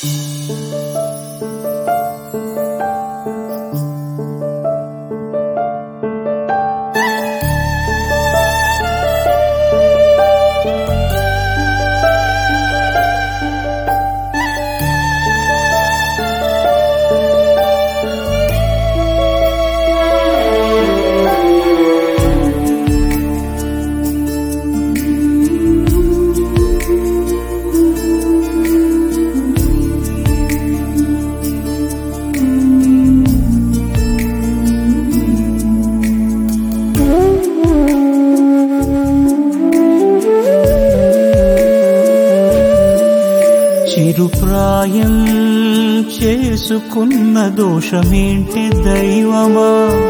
చిరుప్రాయం చేసుకున్న దోషమేంటి దైవమా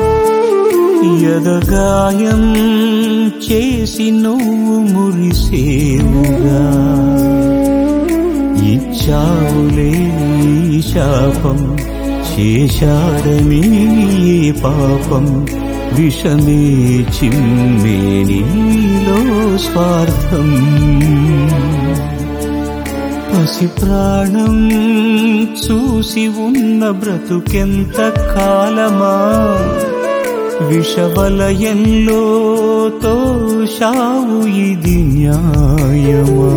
ఎదగాయం చేసి నువ్వు మురిసేవుగా ఇచ్చావులే ఈ శాపం చేశాడని ఏ పాపం విషమే చిమ్మే నీలో స్వార్థం పసి ప్రాణం చూసి ఉన్న బ్రతుకెంత కాలమా విషవలయంలో తోషావు ఇది న్యాయమా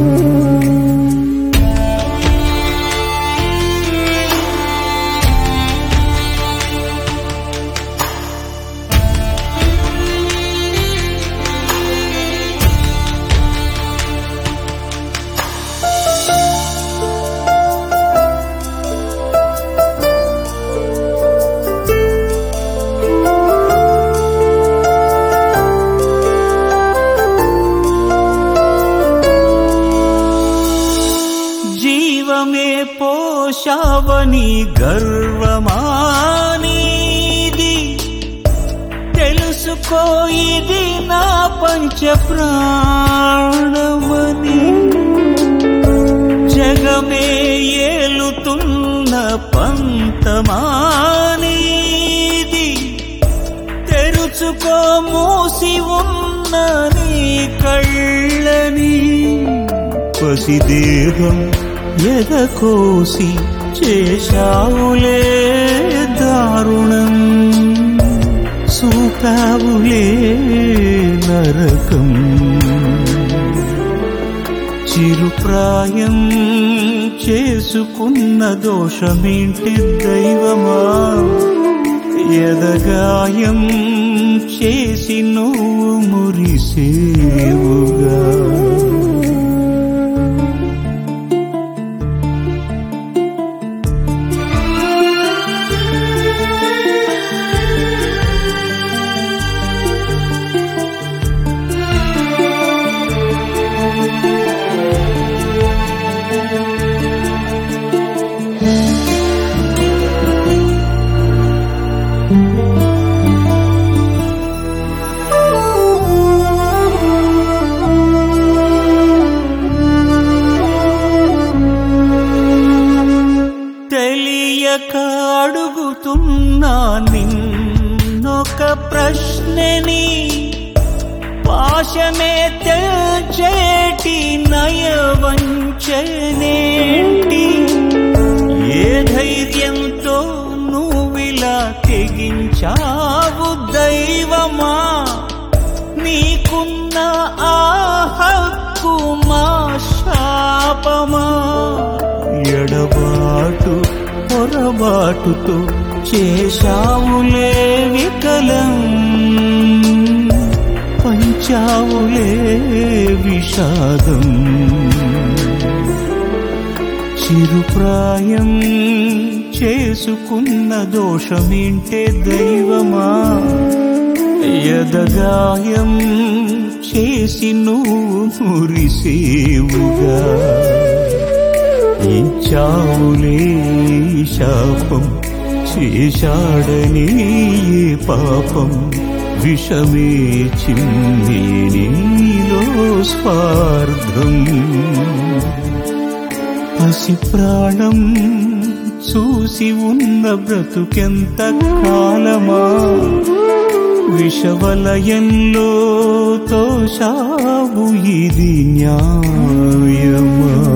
జీవమే పోషావని గర్వమానీది తెలుసుకో ఇది నా పంచ ప్రాణమని జగమే ఏలుతున్న పంతమానీది తెరుచుకో మూసి ఉన్న నీ కళ్ళని పసిదేహం ఎదకోసి చేశావులే దారుణం సూపావులే నరకం చిరుప్రాయం చేసుకున్న దోషమేంటి దైవమా ఎదగాయం చేసి నువ్వు మురిసేవుగా తెలియక అడుగుతున్నా నిన్నొక ప్రశ్నని పాశమే తెల్చేటి నయవంచనేంటి ఏ ధైర్యంతో నువ్విలా తెగించావు దైవమా నీకున్న ఆ హక్కు మా శాపమా ఎడబాటు పొరబాటుతో చేశావులే వికలం పంచావులే విషాదం చిరుప్రాయం చేసుకున్న దోషమేంటే దైవమా ఎదగాయం చేసి నువ్వు మురిసేవుగా ఇచ్చావులే శాపం చేశాడని ఏ పాపం విషమే చిమ్మే నీలో స్వార్థం పసి ప్రాణం చూసి ఉన్న బ్రతుకెంత కాలమా విషవలయంలో తోషావు ఇది న్యాయమా